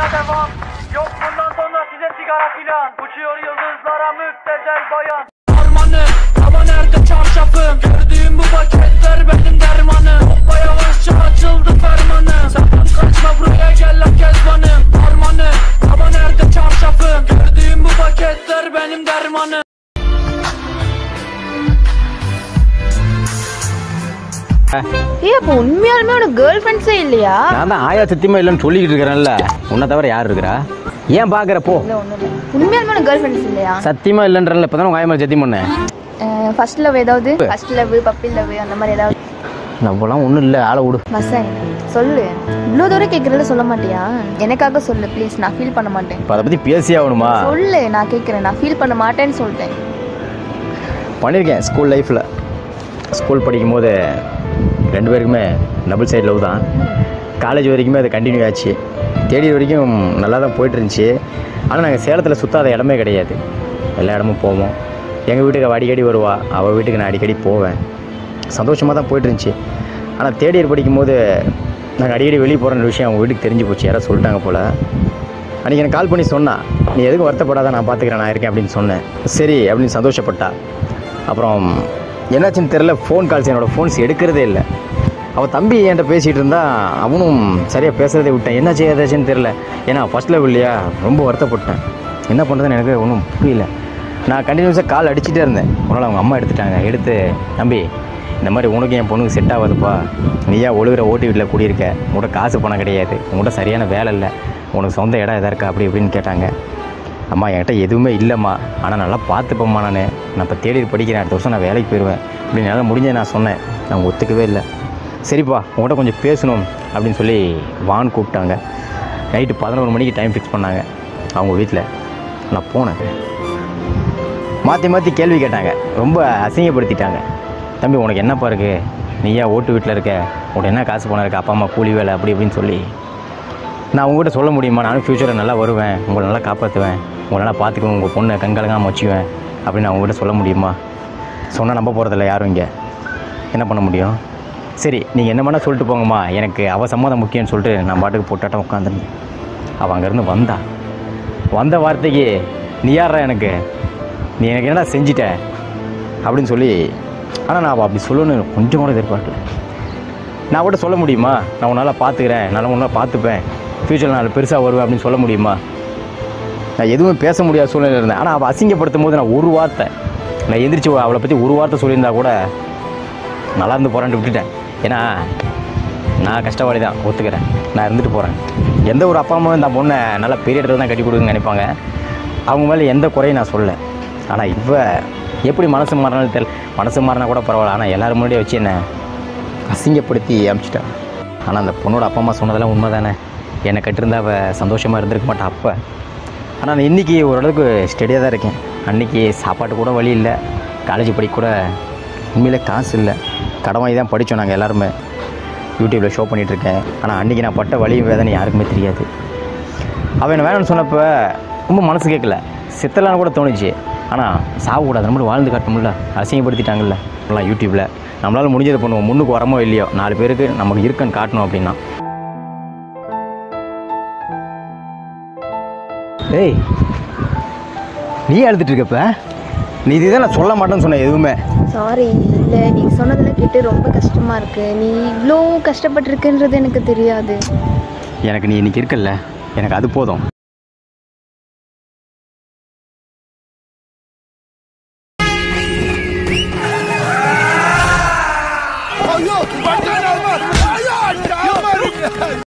devam Yok bundan sonra size sigara filan Uçuyor yıldızlara müptezel bayan Harmanı ama nerede çarşafım Gördüğüm bu paketler benim dermanım Hoppa yavaşça açıldı fermanım Sakın kaçma buraya gel lan kezbanım Harmanı ama nerede çarşafım Gördüğüm bu paketler benim dermanım ஏய் அப்போ உண்மையாலுமே உனக்கு girl ஃப்ரெண்ட்ஸே இல்லையா நான் தான் ஆயா சத்தியமா இல்லைன்னு சொல்லிக்கிட்டு இருக்கிறேன்ல உன்னை தவிர யார் இருக்கிறா ஏன் பார்க்குற போ இல்லை ஒன்றும் இல்லை உண்மையாலுமே உனக்கு கேர்ள் ஃப்ரெண்ட்ஸ் இல்லையா சத்தியமா இல்லைன்றல இப்போ தானே ஆயமா சத்தியம் பண்ணேன் ஃபர்ஸ்ட் லவ் ஏதாவது ஃபர்ஸ்ட் லவ் பப்பி லவ் அந்த மாதிரி ஏதாவது நம்மளாம் ஒன்றும் இல்லை ஆளை விடு வசன் சொல்லு இவ்வளோ தூரம் கேட்குறத சொல்ல மாட்டியா எனக்காக சொல்லு ப்ளீஸ் நான் ஃபீல் பண்ண மாட்டேன் இப்போ அதை பற்றி பேசி ஆகணுமா சொல்லு நான் கேட்குறேன் நான் ஃபீல் பண்ண மாட்டேன்னு சொல்லிட்டேன் பண்ணியிருக்கேன் ஸ்கூல் லைஃப்பில் ஸ்கூல் படிக்கும்போது ரெண்டு பேருக்குமே டபுள் சைடு லவ் தான் காலேஜ் வரைக்குமே அது கண்டினியூ ஆச்சு தேடி வரைக்கும் நல்லா தான் போயிட்டு இருந்துச்சு ஆனால் நாங்கள் சேலத்தில் சுத்தாத இடமே கிடையாது எல்லா இடமும் போவோம் எங்கள் வீட்டுக்கு அவள் அடிக்கடி வருவா அவள் வீட்டுக்கு நான் அடிக்கடி போவேன் சந்தோஷமாக தான் போயிட்டு இருந்துச்சு ஆனால் தேர்ட் இயர் படிக்கும்போது நாங்கள் அடிக்கடி வெளியே போகிற விஷயம் அவங்க வீட்டுக்கு தெரிஞ்சு போச்சு யாராவது சொல்லிட்டாங்க போல் அன்றைக்கி எனக்கு கால் பண்ணி சொன்னா நீ எதுக்கும் வருத்தப்படாத நான் பார்த்துக்கிறேன் நான் இருக்கேன் அப்படின்னு சொன்னேன் சரி அப்படின்னு சந்தோஷப்பட்டா அப்புறம் என்னாச்சுன்னு தெரில ஃபோன் கால்ஸ் என்னோடய ஃபோன்ஸ் எடுக்கிறதே இல்லை அவள் தம்பி என்கிட்ட பேசிகிட்டு இருந்தா அவனும் சரியாக பேசுகிறதே விட்டேன் என்னாச்சு ஏதாச்சுன்னு தெரில ஏன்னா ஃபஸ்ட் லெவல் இல்லையா ரொம்ப வருத்தப்பட்டேன் என்ன பண்ணுறதுன்னு எனக்கு ஒன்றும் புரியல நான் கண்டினியூஸாக கால் அடிச்சுட்டே இருந்தேன் ஒரு நாள் அவங்க அம்மா எடுத்துட்டாங்க எடுத்து தம்பி இந்த மாதிரி உனக்கு என் பொண்ணுக்கு செட் ஆகாதுப்பா நீயா ஒழுகிற ஓட்டு வீட்டில் குடியிருக்க உங்கள்கிட்ட காசு பணம் கிடையாது உங்கள்கிட்ட சரியான வேலை இல்லை உனக்கு சொந்த இடம் எதா இருக்கா அப்படி இப்படின்னு கேட்டாங்க அம்மா என்கிட்ட எதுவுமே இல்லைம்மா ஆனால் நல்லா பார்த்துப்பம்மா நான் நான் இப்போ தேடி படிக்கிறேன் அடுத்த வருஷம் நான் வேலைக்கு போயிடுவேன் அப்படின்னு என்னால் முடிஞ்ச நான் சொன்னேன் அவங்க ஒத்துக்கவே இல்லை சரிப்பா உங்கள்கிட்ட கொஞ்சம் பேசணும் அப்படின்னு சொல்லி வான் கூப்பிட்டாங்க நைட்டு பதினோரு மணிக்கு டைம் ஃபிக்ஸ் பண்ணாங்க அவங்க வீட்டில் நான் போனேன் மாற்றி மாற்றி கேள்வி கேட்டாங்க ரொம்ப அசிங்கப்படுத்திட்டாங்க தம்பி உனக்கு என்னப்பா இருக்கு நீ ஏன் ஓட்டு வீட்டில் இருக்க உனக்கு என்ன காசு பணம் இருக்கு அப்பா அம்மா கூலி வேலை அப்படி இப்படின்னு சொல்லி நான் உங்ககிட்ட சொல்ல முடியுமா நானும் ஃப்யூச்சரில் நல்லா வருவேன் உங்களை நல்லா காப்பாற்றுவேன் உங்களை நல்லா பார்த்துக்குவேன் உங்கள் பொண்ணை கண்கலங்காமல் வச்சுக்குவேன் அப்படின்னு நான் உங்ககிட்ட சொல்ல முடியுமா சொன்னால் நம்ப போகிறதில்ல யாரும் இங்கே என்ன பண்ண முடியும் சரி நீங்கள் என்ன வேணால் சொல்லிட்டு போங்கம்மா எனக்கு அவள் சம்மதம் முக்கியம்னு சொல்லிட்டு நான் பாட்டுக்கு போட்டாட்டம் உட்காந்துருந்தேன் அவள் அங்கேருந்து வந்தா வந்த வார்த்தைக்கு நீ யாரா எனக்கு நீ எனக்கு என்னடா செஞ்சிட்ட அப்படின்னு சொல்லி ஆனால் நான் அவள் அப்படி சொல்லணும்னு கொஞ்சம் கூட எதிர்பார்க்கல நான் கூட சொல்ல முடியுமா நான் உன்னால் பார்த்துக்கிறேன் நான் உன்னால் பார்த்துப்பேன் ஃப்யூச்சரில் நான் பெருசாக வருவேன் அப்படின்னு சொல்ல முடியுமா நான் எதுவுமே பேச முடியாத சூழ்நிலை இருந்தேன் ஆனால் அவள் அசிங்கப்படுத்தும் போது நான் ஒரு வார்த்தை நான் எந்திரிச்சு அவளை பற்றி ஒரு வார்த்தை சொல்லியிருந்தா கூட நல்லா இருந்து போகிறேன்ட்டு விட்டுட்டேன் ஏன்னா நான் கஷ்டவாளி தான் ஒத்துக்கிறேன் நான் இருந்துட்டு போகிறேன் எந்த ஒரு அப்பா அம்மாவும் இந்த பொண்ணை நல்லா பெரிய இடத்துல தான் கட்டி கொடுக்குன்னு நினைப்பாங்க அவங்க மேலே எந்த குறையும் நான் சொல்ல ஆனால் இவ எப்படி மனசு மாறினாலும் தெரியல மனசு மாறினா கூட பரவாயில்ல ஆனால் எல்லோரும் முன்னாடியே வச்சு என்ன அசிங்கப்படுத்தி அனுப்பிச்சிட்டான் ஆனால் அந்த பொண்ணோட அப்பா அம்மா சொன்னதெல்லாம் உண்மை தானே என்னை கட்டிருந்தா அவள் சந்தோஷமாக இருந்திருக்க மாட்டா அப்போ ஆனால் நான் இன்றைக்கி ஓரளவுக்கு ஸ்டெடியாக தான் இருக்கேன் அன்றைக்கி சாப்பாட்டு கூட வழி இல்லை காலேஜ் படிக்க கூட உண்மையிலே காசு இல்லை கடன் வாங்கி தான் படித்தோம் நாங்கள் எல்லாருமே யூடியூப்பில் ஷோ பண்ணிகிட்ருக்கேன் ஆனால் அன்றைக்கி நான் பட்ட வழி வேதனை யாருக்குமே தெரியாது அவன் என்ன வேணும்னு சொன்னப்போ ரொம்ப மனசு கேட்கல சித்தலான்னு கூட தோணுச்சு ஆனால் சாகக்கூடாது நம்மளும் வாழ்ந்து காட்டணும்ல அசிங்கப்படுத்திட்டாங்கல்ல எல்லாம் யூடியூப்பில் நம்மளால் முடிஞ்சதை பண்ணுவோம் முன்னுக்கு வரமோ இல்லையோ நாலு பேருக்கு நமக்கு இருக்குன்னு காட்டணும் அப்படின்னா ஏய் நீ அழுதுட்டு இருக்கப்ப நீ இதுதான் நான் சொல்ல மாட்டேன்னு சொன்னேன் எதுவுமே சாரி இல்லை நீ சொன்னதில் கேட்டு ரொம்ப கஷ்டமா இருக்கு நீ இவ்வளோ கஷ்டப்பட்டிருக்குன்றது எனக்கு தெரியாது எனக்கு நீ இன்னைக்கு இருக்கல்ல எனக்கு அது போதும்